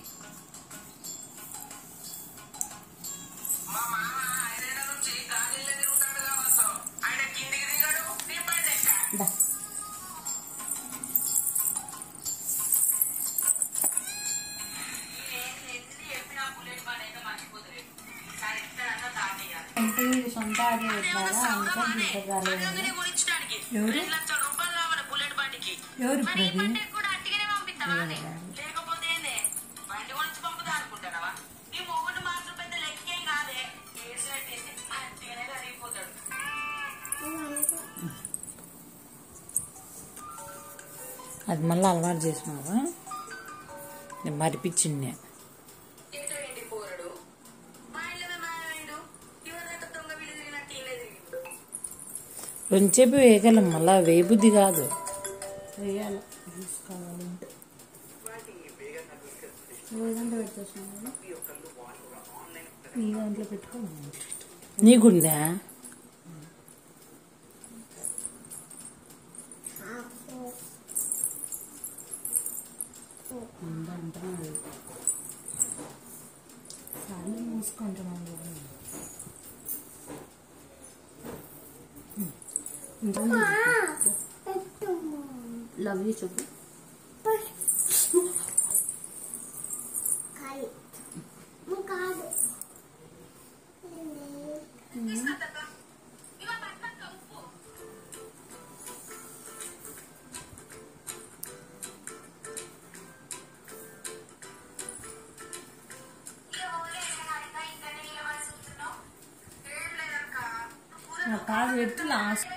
మా మామ ఐదేళ్ల నుంచి గాలిలో తిరుగుతాడు కావచ్చు ఆయన కిందికి దిగడు నీ పైన ఎక్క. దా. అంటే ఇది సొంత అది పెట్టారా అందుకని ఇంత రాలేదు అదే కొనిచ్చడానికి ఎవరు? రెండు లక్షల రూపాయలు కావాలి బుల్లెట్ బండికి ఎవరు మరి ఈ ఇప్పుడు అది? బండికి కూడా అట్టిగానే పంపిస్తావా అని? లేకపోతే ఏంది? బండి కొనిచ్చి పంపుతా అనుకుంటానవా నీ మొగుడు మాత్రం పెద్ద లెక్కేం కాదే వేసినట్టేసి అట్టిగానే కరిగిపోతాడు అది మళ్ళీ అలవాటు చేసినావా నేను మరిపించింది ఏటో ఏంటి పోరడు మా ఇళ్ళమే మాయమైండు ఇవరైతే దొంగ వీడి తిరిగినట్టు ఈయనే తిరిగిండు కొంచెంసేపు వేయగలం మళ్ళా వేయబుద్ధి కాదు వేయాలి తీసుకోవాలంటే ఏ దాంట్లో పెట్టేసినావు ఈ దాంట్లో పెట్టుకో నీకుందా ఉందంటున్నాడు కానీ మూసుకుంటున్నాను కదా లవ్ యూ చెప్పు కాదు పెట్టి లాస్ట్